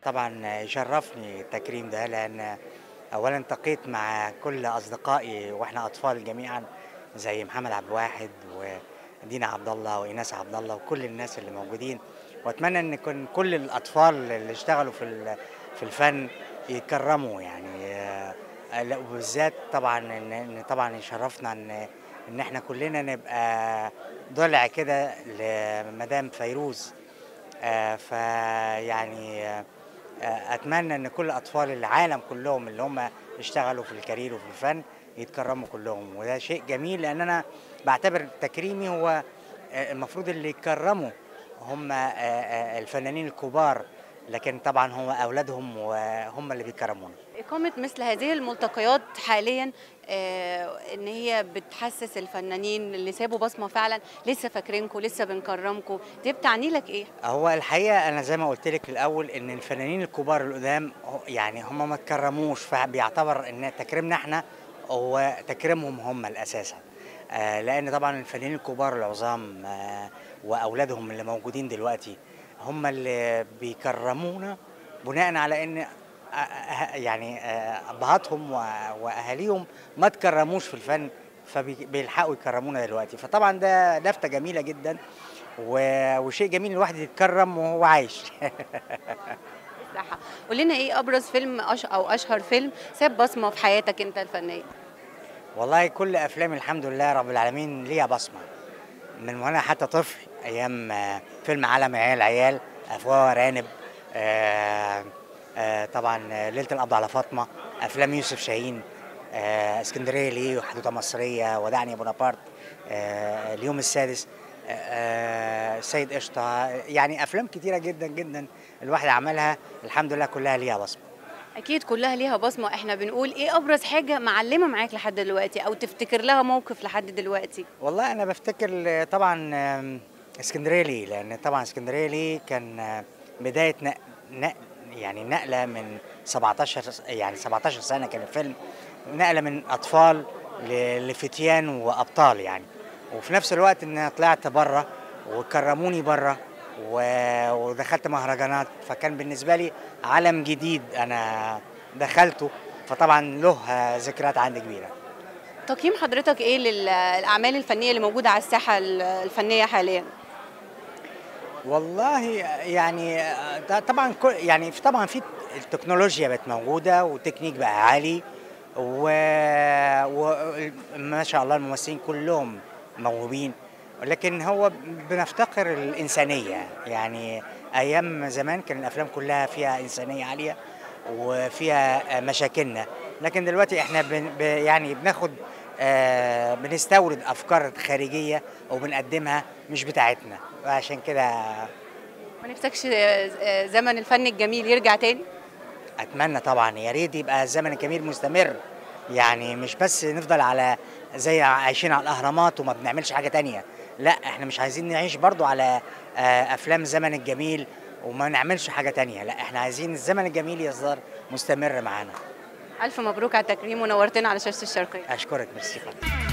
طبعا يشرفني التكريم ده لان اولا التقيت مع كل اصدقائي واحنا اطفال جميعا زي محمد عبد الواحد ودينا عبد الله وايناس عبد الله وكل الناس اللي موجودين واتمنى ان يكون كل الاطفال اللي اشتغلوا في ال- في الفن يتكرموا يعني آه، لا وبالذات طبعا ان إن طبعا يشرفنا ان ان احنا كلنا نبقى ضلع كده لمدام فيروز آه، فيعني آه، آه، اتمنى ان كل اطفال العالم كلهم اللي هم اشتغلوا في الكارير وفي الفن يتكرموا كلهم وده شيء جميل لان انا بعتبر تكريمي هو آه، المفروض اللي يتكرموا هم آه، آه، الفنانين الكبار لكن طبعا هم اولادهم وهم اللي بيكرمونا إقامة مثل هذه الملتقيات حاليا آه، إن هي بتحسس الفنانين اللي سابوا بصمة فعلا لسه فاكرينكم لسه بنكرمكم دي بتعني لك إيه؟ هو الحقيقه انا زي ما قلت لك الاول ان الفنانين الكبار القدام هو- يعني هم ما تكرموش فبيعتبر ان تكريمنا احنا هو تكريمهم هم الاساسا آه لان طبعا الفنانين الكبار العظام آه واولادهم اللي موجودين دلوقتي هم اللي بيكرمونا بناء على ان آه، آه، يعني آه، ابهاتهم و- واهاليهم ما تكرموش في الفن فبيلحقوا يكرمونا دلوقتي فطبعا ده لفته جميله جدا و- وشيء جميل الواحد يتكرم وهو عايش صح قول لنا إيه أبرز فيلم أش أو أشهر فيلم ساب بصمة في حياتك أنت الفنية؟ والله كل افلامي الحمد لله رب العالمين ليها بصمه من وانا حتى طفل ايام آه، فيلم عالم عيال عيال افواه ارانب آه، آه، طبعا آه، ليله القبض على فاطمه افلام يوسف شاهين آه، اسكندريه ليه وحدوته مصريه ودعني يا بونابرت آه، اليوم السادس آه، آه، السيد قشطه يعني افلام كتيره جدا جدا الواحد عملها الحمد لله كلها ليها بصمه أكيد كلها ليها بصمة إحنا بنقول إيه أبرز حاجة معلمة معاك لحد دلوقتي أو تفتكر لها موقف لحد دلوقتي؟ والله انا بفتكر آه، طبعا آم، اسكندريه ليه لان طبعا اسكندريه ليه كان آه، بدايه نق... نق... يعني نقله من 17 س- يعني 17 سنه كان الفيلم نقله من اطفال ل... لفتيان وابطال يعني وفي نفس الوقت ان أنا طلعت بره وكرموني بره و... ودخلت مهرجانات فكان بالنسبه لي عالم جديد انا دخلته فطبعا له آه، ذكريات عندي كبيره تقييم حضرتك إيه للأعمال الفنية اللي موجودة على الساحة الفنية حاليا؟ والله يعني ده طبعا كل يعني في- طبعا في التكنولوجيا بقت موجوده والتكنيك بقى عالي وما شاء الله الممثلين كلهم موهوبين لكن هو بنفتقر الانسانيه يعني ايام زمان كان الافلام كلها فيها انسانيه عاليه وفيها مشاكلنا لكن دلوقتي احنا بن ب- يعني بناخد آه، بنستورد افكار خارجيه وبنقدمها مش بتاعتنا وعشان كده ما نفسكش آه، زمن الفن الجميل يرجع تاني؟ اتمنى طبعا يا ريت يبقى الزمن الجميل مستمر يعني مش بس نفضل على زي عايشين على الاهرامات وما بنعملش حاجه تانية لا احنا مش عايزين نعيش برضو على آه، افلام زمن الجميل وما نعملش حاجه تانية لا احنا عايزين الزمن الجميل يصدر مستمر معانا ألف مبروك على التكريم ونورتنا على شاشة الشرقية اشكرك ميرسي خالص